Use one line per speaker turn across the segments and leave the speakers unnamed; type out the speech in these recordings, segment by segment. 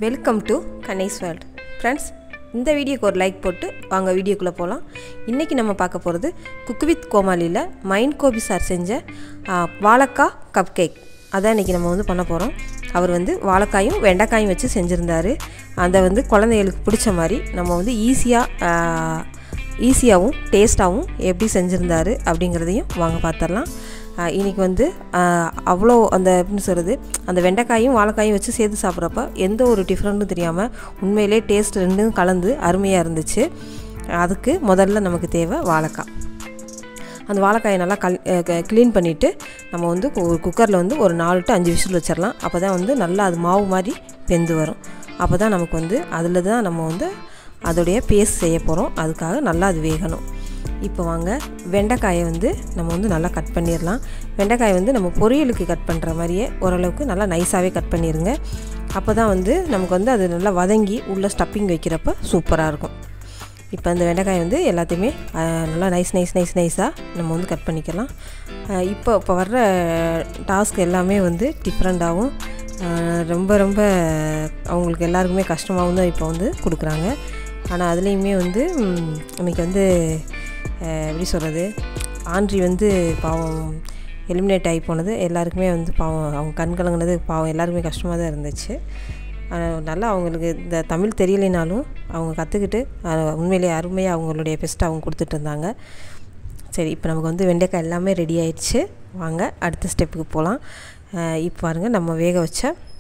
welcome to Ganesh world friends இந்த வீடியோக்கு ஒரு லைக் போட்டு வாங்க வீடியோக்குள்ளே போகலாம் இன்றைக்கி நம்ம பார்க்க போகிறது குக் வித் கோமாளியில் மைண்ட் கோபி சார் செஞ்ச ஆ, வாழைக்காய் கப் கேக் அதான் இன்றைக்கி நம்ம வந்து பண்ண போகிறோம் அவர் வந்து வாழைக்காயும் வெண்டைக்காயும் வச்சு செஞ்சுருந்தாரு அதை வந்து குழந்தைகளுக்கு பிடிச்ச மாதிரி நம்ம வந்து ஈஸியாக ஈஸியாகவும் டேஸ்ட்டாகவும் எப்படி செஞ்சுருந்தாரு அப்படிங்கிறதையும் வாங்க பார்த்துடலாம் ஆஹ் இன்னைக்கு வந்து ஆஹ் அவ்வளோ அந்த எப்படின்னு சொல்கிறது அந்த வெண்டைக்காயும் வாழைக்காயும் வச்சு சேர்த்து சாப்பிட்றப்ப எந்த ஒரு டிஃப்ரெண்ட்டும் தெரியாமல் உண்மையிலே டேஸ்ட் ரெண்டும் கலந்து அருமையாக இருந்துச்சு அதுக்கு முதல்ல நமக்கு தேவை வாழைக்காய் அந்த வாழைக்காயை நல்லா கல் க்ளீன் பண்ணிவிட்டு நம்ம வந்து ஒரு குக்கரில் வந்து ஒரு நாலு டு அஞ்சு விசில் வச்சிடலாம் அப்போ தான் வந்து நல்லா அது மாவு மாதிரி வெந்து வரும் அப்போ தான் நமக்கு வந்து அதில் தான் நம்ம வந்து அதோடைய பேஸ்ட் செய்ய போகிறோம் அதுக்காக நல்லா அது வேகணும் இப்போ வாங்க வெண்டைக்காயை வந்து நம்ம வந்து நல்லா கட் பண்ணிடலாம் வெண்டைக்காயை வந்து நம்ம பொரியலுக்கு கட் பண்ணுற மாதிரியே ஓரளவுக்கு நல்லா நைஸாகவே கட் பண்ணிடுங்க அப்போ தான் வந்து நமக்கு வந்து அது நல்லா வதங்கி உள்ள ஸ்டப்பிங் வைக்கிறப்ப சூப்பராக இருக்கும் இப்போ இந்த வெண்டைக்காய் வந்து எல்லாத்தையுமே அஹ், நல்லா நைஸ் நைஸ் நைஸ் நைஸாக நம்ம வந்து கட் பண்ணிக்கலாம் அஹ், இப்போ இப்போ வர்ற டாஸ்க் எல்லாமே வந்து டிஃப்ரெண்ட்டாகவும் ரொம்ப ரொம்ப அவங்களுக்கு எல்லாருக்குமே கஷ்டமாகவும் தான் இப்போ வந்து கொடுக்குறாங்க ஆனால் அதுலேயுமே வந்து ம், இன்னைக்கு வந்து அஹ், எப்படி சொல்கிறது ஆண்ட்ரி வந்து பாவம் எலிமினேட் ஆகி போனது எல்லாருக்குமே வந்து பாவம் அவங்க கண் கலங்குனது பாவம் எல்லாருக்குமே கஷ்டமாக தான் இருந்துச்சு ஆஹ் நல்லா அவங்களுக்கு இந்த தமிழ் தெரியலைனாலும் அவங்க கற்றுக்கிட்டு உண்மையிலேயே அருமையாக அவங்களுடைய பெஸ்ட்டை அவங்க கொடுத்துட்டு இருந்தாங்க சரி இப்போ நமக்கு வந்து வெண்டைக்காய் எல்லாமே ரெடி ஆயிடுச்சு வாங்க அடுத்த ஸ்டெப்புக்கு போகலாம் இப்போ பாருங்கள் நம்ம வேக வச்ச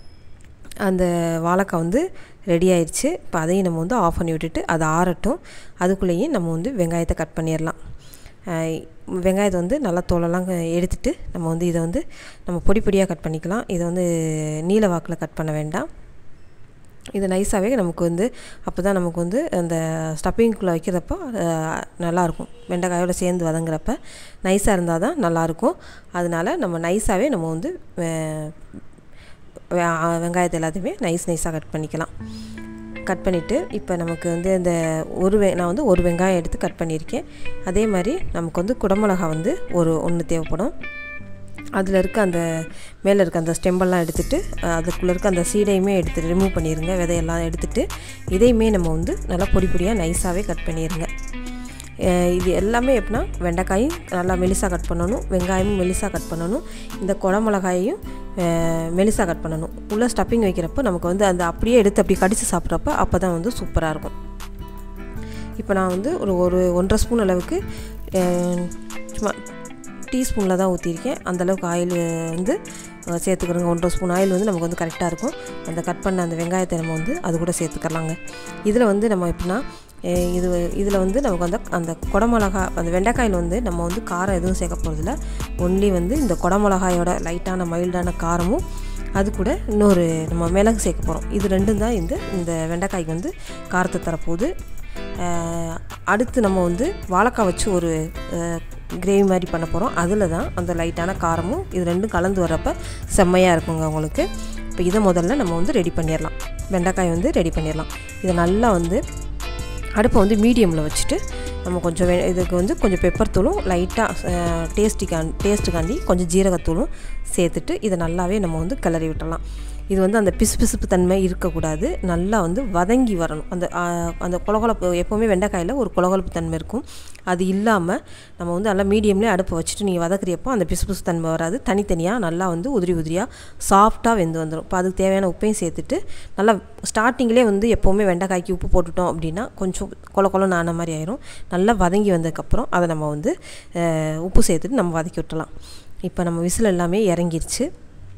அந்த வாழைக்காய் வந்து ரெடி ஆயிடுச்சு இப்போ அதையும் நம்ம வந்து ஆஃப் பண்ணி விட்டுட்டு அது ஆறட்டும் அதுக்குள்ளேயும் நம்ம வந்து வெங்காயத்தை கட் பண்ணிடலாம் அஹ் வெங்காயத்தை வந்து நல்லா தோலெல்லாம் க- எடுத்துட்டு நம்ம வந்து இதை வந்து நம்ம பொடி பொடியாக கட் பண்ணிக்கலாம் இதை வந்து நீல வாக்கில் கட் பண்ண வேண்டாம் இது நைஸாகவே நமக்கு வந்து அப்போ தான் நமக்கு வந்து அந்த ஸ்டப்பிங்குள்ளே வைக்கிறப்போ அஹ், நல்லாயிருக்கும் வெண்டைக்காயோட சேர்ந்து வதங்குறப்ப நைஸாக இருந்தால் தான் நல்லாயிருக்கும் அதனால நம்ம நைஸாகவே நம்ம வந்து அஹ், வெ- வெங்காயத்தை எல்லாத்தையுமே நைஸ் நைஸாக கட் பண்ணிக்கலாம் கட் பண்ணிவிட்டு இப்போ நமக்கு வந்து இந்த ஒரு வெ நான் வந்து ஒரு வெங்காயம் எடுத்து கட் பண்ணியிருக்கேன் அதே மாதிரி நமக்கு வந்து குடமிளகா வந்து ஒரு ஒன்று தேவைப்படும் அதில் இருக்க அந்த மேலே இருக்க அந்த ஸ்டெம்பெல்லாம் எடுத்துட்டு அஹ், அதுக்குள்ளே இருக்க அந்த சீடையுமே எடுத்து ரிமூவ் பண்ணிடுங்க விதையெல்லாம் எடுத்துட்டு இதையுமே நம்ம வந்து நல்லா பொடி பொடியாக நைஸாகவே கட் பண்ணிடுங்க அஹ், இது எல்லாமே எப்படின்னா வெண்டைக்காயும் நல்லா மெலிசாக கட் பண்ணணும் வெங்காயமும் மெலிசாக கட் பண்ணணும் இந்த குடமிளகாயையும் மெலிசாக கட் பண்ணணும் உள்ள ஸ்டப்பிங் வைக்கிறப்போ நமக்கு வந்து அந்த அப்படியே எடுத்து அப்படி கடித்து சாப்பிட்றப்ப அப்போ தான் வந்து சூப்பராக இருக்கும் இப்போ நான் வந்து ஒரு ஒரு ஒன்றரை ஸ்பூன் அளவுக்கு அஹ், சும்மா டீஸ்பூனில் தான் ஊற்றிருக்கேன் அந்தளவுக்கு ஆயில் வந்து அஹ், சேர்த்துக்கிறோங்க ஒன்றரை ஸ்பூன் ஆயில் வந்து நமக்கு வந்து கரெக்டாக இருக்கும் அந்த கட் பண்ண அந்த வெங்காயத்தை நம்ம வந்து அது கூட சேர்த்துக்கலாங்க இதில் வந்து நம்ம எப்படின்னா அஹ், இது இதில் வந்து நமக்கு வந்து அந்த குடமிளகா அந்த வெண்டைக்காயில் வந்து நம்ம வந்து காரம் எதுவும் சேர்க்க போகிறதில்ல ஒன்லி வந்து இந்த குடமிளகாயோட லைட்டான மைல்டான காரமும் அது கூட இன்னொரு நம்ம மிளகு சேர்க்க போகிறோம் இது ரெண்டும் தான் இந்த இந்த வெண்டைக்காய்க்கு வந்து காரத்தை தரப்போகுது அஹ், அடுத்து நம்ம வந்து வாழைக்காய் வச்சு ஒரு கிரேவி மாதிரி பண்ண போகிறோம் அதில் தான் அந்த லைட்டான காரமும் இது ரெண்டும் கலந்து வர்றப்ப செம்மையாக இருக்குங்க உங்களுக்கு இப்போ இதை முதல்ல நம்ம வந்து ரெடி பண்ணிடலாம் வெண்டைக்காய் வந்து ரெடி பண்ணிடலாம் இதை நல்லா வந்து அடுப்பை வந்து மீடியமில் வச்சுட்டு நம்ம கொஞ்சம் வே இதுக்கு வந்து கொஞ்சம் பெப்பர் தூளும் லைட்டாக டேஸ்டிக்கான் டேஸ்ட்டுக்காண்டி கொஞ்சம் ஜீரகத்தூளும் சேர்த்துட்டு இதை நல்லாவே நம்ம வந்து கிளறி விட்டுறலாம் இது வந்து அந்த பிசுபிசுப்பு தன்மை இருக்கக்கூடாது நல்லா வந்து வதங்கி வரணும் அந்த ஆ, அந்த கொலகொலப்பு எப்போவுமே வெண்டைக்காயில் ஒரு கொலகொலப்பு தன்மை இருக்கும் அது இல்லாமல் நம்ம வந்து நல்லா மீடியம்லேயே அடுப்பை வச்சுட்டு நீங்கள் வதக்குறியப்போ அந்த பிசுபிசு தன்மை வராது தனித்தனியாக நல்லா வந்து உதிரி உதிரியாக சாஃப்டாக வெந்து வந்துடும் இப்போ அதுக்கு தேவையான உப்பையும் சேர்த்துட்டு நல்லா ஸ்டார்டிங்லேயே வந்து எப்போவுமே வெண்டைக்காய்க்கு உப்பு போட்டுட்டோம் அப்படின்னா கொஞ்சம் கொல கொலன்னு ஆன மாதிரி ஆயிரும் நல்லா வதங்கி வந்ததுக்கப்புறம் அதை நம்ம வந்து அஹ், உப்பு சேர்த்துட்டு நம்ம வதக்கி விட்டலாம் இப்போ நம்ம விசில் எல்லாமே இறங்கிருச்சு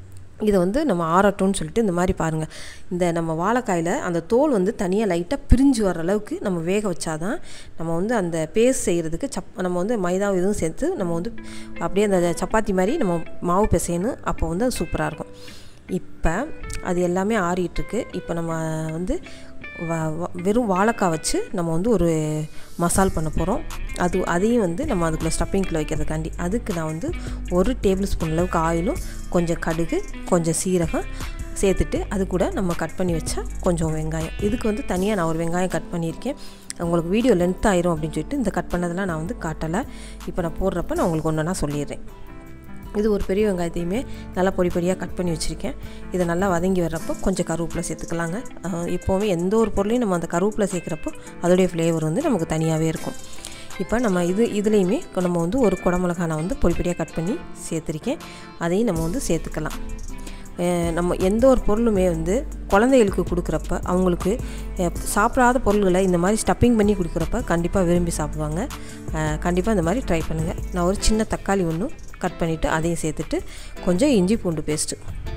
இதை வந்து நம்ம ஆறட்டும்னு சொல்லிட்டு இந்த மாதிரி பாருங்கள் இந்த நம்ம வாழைக்காயில் அந்த தோல் வந்து தனியாக லைட்டாக பிரிஞ்சு வர அளவுக்கு நம்ம வேக வச்சாதான் நம்ம வந்து அந்த பேஸ்ட் செய்கிறதுக்கு சப் நம்ம வந்து மைதா இதுவும் சேர்த்து நம்ம வந்து அப்படியே அந்த சப்பாத்தி மாதிரி நம்ம மாவு பிசையணும் அப்போ வந்து அது சூப்பராக இருக்கும் இப்போ அது எல்லாமே ஆறிட்டுருக்கு இப்போ நம்ம வந்து வ- வ- வெறும் வாழைக்காய் வச்சு நம்ம வந்து ஒரு மசால் பண்ண போகிறோம் அது அதையும் வந்து நம்ம அதுக்குள்ளே ஸ்டப்பிங்கில் வைக்கிறதுக்காண்டி அதுக்கு நான் வந்து ஒரு டேபிள் ஸ்பூன் அளவுக்கு ஆயிலும் கொஞ்சம் கடுகு கொஞ்சம் சீரகம் சேர்த்துட்டு அது கூட நம்ம கட் பண்ணி வச்சா கொஞ்சம் வெங்காயம் இதுக்கு வந்து தனியாக நான் ஒரு வெங்காயம் கட் பண்ணியிருக்கேன் உங்களுக்கு வீடியோ லென்த் ஆயிரும் அப்படின்னு சொல்லிட்டு இந்த கட் பண்ணதெல்லாம் நான் வந்து காட்டலை இப்போ நான் போடுறப்ப நான் உங்களுக்கு ஒன்று சொல்லிடுறேன் இது ஒரு பெரிய வெங்காயத்தையுமே நல்லா பொடி பொடியாக கட் பண்ணி வச்சுருக்கேன் இதை நல்லா வதங்கி வர்றப்போ கொஞ்சம் கருவேப்பிலை சேர்த்துக்கலாங்க எப்போவுமே எந்த ஒரு பொருளையும் நம்ம அந்த கருவேப்பிலை சேர்க்குறப்போ அதோடைய ஃப்ளேவர் வந்து நமக்கு தனியாகவே இருக்கும் இப்போ நம்ம இது இதுலேயுமே நம்ம வந்து ஒரு குடமிளகா நான் வந்து பொடி பொடியாக கட் பண்ணி சேர்த்துருக்கேன் அதையும் நம்ம வந்து சேர்த்துக்கலாம் நம்ம எந்த ஒரு பொருளுமே வந்து குழந்தைகளுக்கு கொடுக்குறப்ப அவங்களுக்கு சாப்பிடாத பொருள்களை இந்த மாதிரி ஸ்டப்பிங் பண்ணி கொடுக்குறப்ப கண்டிப்பாக விரும்பி சாப்பிடுவாங்க கண்டிப்பாக இந்த மாதிரி ட்ரை பண்ணுங்கள் நான் ஒரு சின்ன தக்காளி ஒன்று கட் பண்ணிவிட்டு அதையும் சேர்த்துட்டு கொஞ்சம் இஞ்சி பூண்டு பேஸ்ட்டு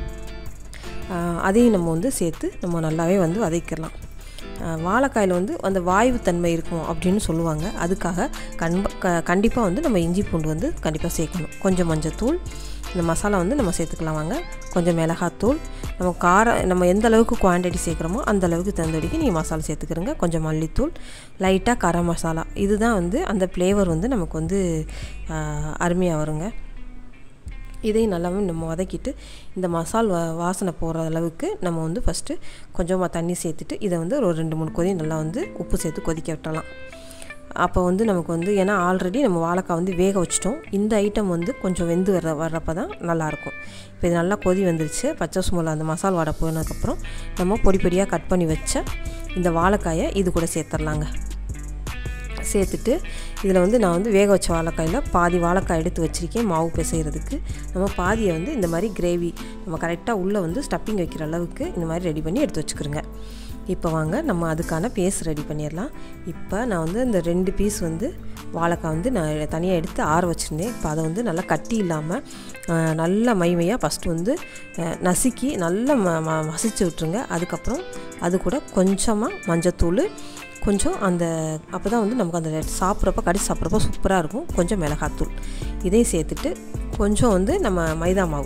அதையும் நம்ம வந்து சேர்த்து நம்ம நல்லாவே வந்து வதக்கிடலாம் வாழைக்காயில் வந்து அந்த வாய்வு தன்மை இருக்கும் அப்படின்னு சொல்லுவாங்க அதுக்காக கண்ப க கண்டிப்பாக வந்து நம்ம இஞ்சி பூண்டு வந்து கண்டிப்பாக சேர்க்கணும் கொஞ்சம் மஞ்சத்தூள் இந்த மசாலா வந்து நம்ம சேர்த்துக்கலாம் வாங்க கொஞ்சம் மிளகாத்தூள் நம்ம காரம் நம்ம எந்த அளவுக்கு குவான்டிட்டி சேர்க்குறோமோ அந்த அளவுக்கு தகுந்தடிக்கு நீங்கள் மசாலா சேர்த்துக்கிறோங்க கொஞ்சம் மல்லித்தூள் லைட்டாக கரம் மசாலா இதுதான் வந்து அந்த ஃப்ளேவர் வந்து நமக்கு வந்து அருமையாக வருங்க இதையும் நல்லாவே நம்ம வதக்கிட்டு இந்த மசால் வா வாசனை போகிற அளவுக்கு நம்ம வந்து ஃபஸ்ட்டு கொஞ்சமாக தண்ணி சேர்த்துட்டு இதை வந்து ஒரு ரெண்டு மூணு கொதி நல்லா வந்து உப்பு சேர்த்து கொதிக்க விட்டலாம் அப்போ வந்து நமக்கு வந்து ஏன்னா ஆல்ரெடி நம்ம வாழைக்காய் வந்து வேக வச்சிட்டோம் இந்த ஐட்டம் வந்து கொஞ்சம் வெந்து வர வர்றப்போ தான் நல்லாயிருக்கும் இப்போ இது நல்லா கொதி வந்துருச்சு பச்சை சுமலை அந்த மசால் வாடை போனதுக்கப்புறம் நம்ம பொடி பொடியாக கட் பண்ணி வச்ச இந்த வாழைக்காயை இது கூட சேர்த்துர்லாங்க சேர்த்துட்டு இதில் வந்து நான் வந்து வேக வச்ச வாழைக்காயில் பாதி வாழைக்காய் எடுத்து வச்சுருக்கேன் மாவு பிசைகிறதுக்கு நம்ம பாதியை வந்து இந்த மாதிரி கிரேவி நம்ம கரெக்டாக உள்ளே வந்து ஸ்டப்பிங் வைக்கிற அளவுக்கு இந்த மாதிரி ரெடி பண்ணி எடுத்து வச்சுக்கிறோங்க இப்போ வாங்க நம்ம அதுக்கான பேஸ் ரெடி பண்ணிடலாம் இப்போ நான் வந்து இந்த ரெண்டு பீஸ் வந்து வாழைக்காய் வந்து நான் தனியாக எடுத்து ஆற வச்சுருந்தேன் இப்போ அதை வந்து நல்லா கட்டி இல்லாமல் நல்லா மைமையாக ஃபஸ்ட்டு வந்து நசுக்கி நல்லா ம ம மசிச்சு விட்ருங்க அதுக்கப்புறம் அது கூட கொஞ்சமாக மஞ்சத்தூள் கொஞ்சம் அந்த அப்போ தான் வந்து நமக்கு அந்த சாப்பிட்றப்ப கடிச்சு சாப்பிட்றப்ப சூப்பராக இருக்கும் கொஞ்சம் மிளகாத்தூள் இதையும் சேர்த்துட்டு கொஞ்சம் வந்து நம்ம மைதா மாவு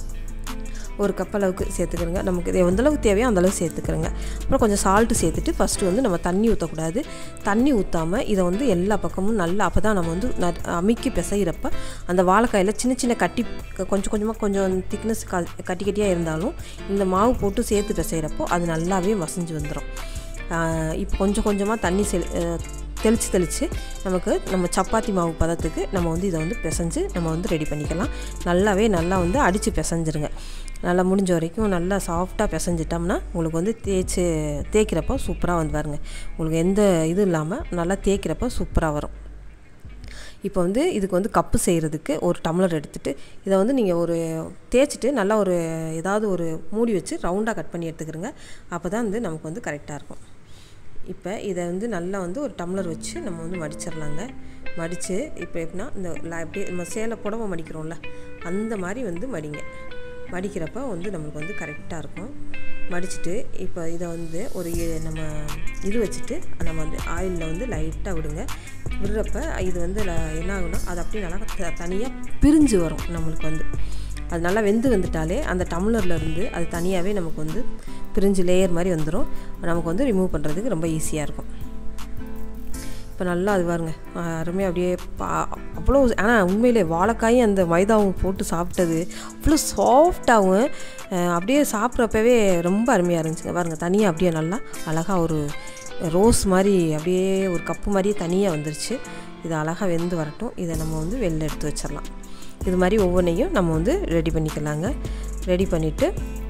ஒரு கப் அளவுக்கு சேர்த்துக்கிறோங்க நமக்கு இது எந்தளவுக்கு தேவையோ அந்தளவுக்கு சேர்த்துக்கிறோங்க அப்புறம் கொஞ்சம் சால்ட்டு சேர்த்துட்டு ஃபஸ்ட்டு வந்து நம்ம தண்ணி ஊற்றக்கூடாது தண்ணி ஊற்றாமல் இதை வந்து எல்லா பக்கமும் நல்லா அப்போ தான் நம்ம வந்து அமுக்கி பிசைகிறப்ப அந்த வாழைக்காயில் சின்ன சின்ன கட்டி கொஞ்சம் கொஞ்சமாக கொஞ்சம் திக்னஸ் க கட்டி கட்டியாக இருந்தாலும் இந்த மாவு போட்டு சேர்த்து பிசைகிறப்போ அது நல்லாவே மசிஞ்சு வந்துடும் இப்போ கொஞ்சம் கொஞ்சமாக தண்ணி செ தெளித்து தெளித்து நமக்கு நம்ம சப்பாத்தி மாவு பதத்துக்கு நம்ம வந்து இதை வந்து பிசைஞ்சு நம்ம வந்து ரெடி பண்ணிக்கலாம் நல்லாவே நல்லா வந்து அடித்து பிசைஞ்சிருங்க நல்லா முடிஞ்ச வரைக்கும் நல்லா சாஃப்டாக பிசைஞ்சிட்டோம்னா உங்களுக்கு வந்து தேய்ச்சி தேய்க்கிறப்போ சூப்பராக வந்து பாருங்க உங்களுக்கு எந்த இது இல்லாமல் நல்லா தேய்க்கிறப்போ சூப்பராக வரும் இப்போ வந்து இதுக்கு வந்து கப்பு செய்கிறதுக்கு ஒரு டம்ளர் எடுத்துகிட்டு இதை வந்து நீங்கள் ஒரு தேய்ச்சிட்டு நல்லா ஒரு ஏதாவது ஒரு மூடி வச்சு ரவுண்டாக கட் பண்ணி எடுத்துக்கிறோங்க அப்போ தான் வந்து நமக்கு வந்து கரெக்டாக இருக்கும் இப்போ இதை வந்து நல்லா வந்து ஒரு டம்ளர் வச்சு நம்ம வந்து மடிச்சிடலாங்க மடித்து இப்போ எப்படின்னா இந்த அப்படியே நம்ம சேலை புடவை மடிக்கிறோம்ல அந்த மாதிரி வந்து மடிங்க மடிக்கிறப்ப வந்து நம்மளுக்கு வந்து கரெக்டாக இருக்கும் மடிச்சுட்டு இப்போ இதை வந்து ஒரு நம்ம இது வச்சுட்டு நம்ம வந்து ஆயிலில் வந்து லைட்டாக விடுங்க விடுறப்ப இது வந்து என்ன ஆகுனா அது அப்படியே நல்லா தனியாக பிரிஞ்சு வரும் நம்மளுக்கு வந்து அது நல்லா வெந்து வந்துட்டாலே அந்த டம்ளரில் இருந்து அது தனியாகவே நமக்கு வந்து பிரிஞ்சு லேயர் மாதிரி வந்துடும் நமக்கு வந்து ரிமூவ் பண்ணுறதுக்கு ரொம்ப ஈஸியாக இருக்கும் இப்போ நல்லா அது பாருங்க அருமையாக அப்படியே பா அவ்வளோ ஆனால் உண்மையிலே வாழைக்காயும் அந்த மைதாவும் போட்டு சாப்பிட்டது அவ்வளோ சாஃப்டாகவும் அப்படியே சாப்பிட்றப்பவே ரொம்ப அருமையாக இருந்துச்சுங்க பாருங்கள் தனியாக அப்படியே நல்லா அழகாக ஒரு ரோஸ் மாதிரி அப்படியே ஒரு கப்பு மாதிரியே தனியாக வந்துருச்சு இது அழகாக வெந்து வரட்டும் இதை நம்ம வந்து வெளில எடுத்து வச்சிடலாம் இது மாதிரி ஒவ்வொன்றையும் நம்ம வந்து ரெடி பண்ணிக்கலாங்க ரெடி பண்ணிவிட்டு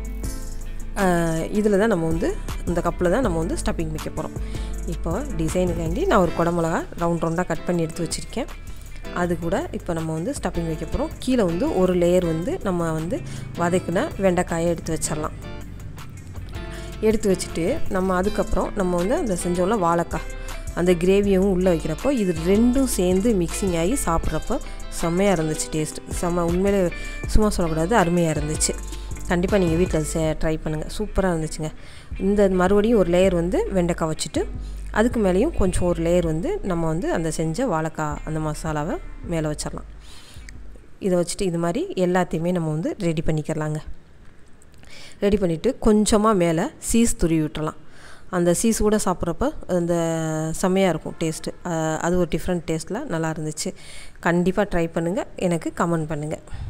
இதில் தான் நம்ம வந்து இந்த கப்பில் தான் நம்ம வந்து ஸ்டப்பிங் வைக்க போகிறோம் இப்போ டிசைனுக்காண்டி நான் ஒரு குடமிளகா ரவுண்ட் ரவுண்டாக கட் பண்ணி எடுத்து வச்சுருக்கேன் அது கூட இப்போ நம்ம வந்து ஸ்டப்பிங் வைக்க போகிறோம் கீழே வந்து ஒரு லேயர் வந்து நம்ம வந்து வதக்கின வெண்டைக்காயை எடுத்து வச்சிடலாம் எடுத்து வச்சுட்டு நம்ம அதுக்கப்புறம் நம்ம வந்து அந்த செஞ்சோம்ல வாழைக்காய் அந்த கிரேவியும் உள்ளே வைக்கிறப்போ இது ரெண்டும் சேர்ந்து மிக்சிங் ஆகி சாப்பிட்றப்போ செம்மையாக இருந்துச்சு டேஸ்ட் செம்ம உண்மையிலே சும்மா சொல்லக்கூடாது அருமையாக இருந்துச்சு கண்டிப்பாக நீங்கள் வீட்டில் சே ட்ரை பண்ணுங்கள் சூப்பராக இருந்துச்சுங்க இந்த மறுபடியும் ஒரு லேயர் வந்து வெண்டைக்காய் வச்சுட்டு அதுக்கு மேலேயும் கொஞ்சம் ஒரு லேயர் வந்து நம்ம வந்து அந்த செஞ்ச வாழைக்காய் அந்த மசாலாவை மேலே வச்சிடலாம் இதை வச்சுட்டு இது மாதிரி எல்லாத்தையுமே நம்ம வந்து ரெடி பண்ணிக்கிறலாங்க ரெடி பண்ணிவிட்டு கொஞ்சமாக மேலே சீஸ் துருவி விட்டுறலாம் அந்த சீஸ் கூட சாப்பிட்றப்ப அந்த செம்மையாக இருக்கும் டேஸ்ட்டு அது ஒரு டிஃப்ரெண்ட் டேஸ்ட்டில் நல்லா இருந்துச்சு கண்டிப்பாக ட்ரை பண்ணுங்கள் எனக்கு கமெண்ட் பண்ணுங்கள்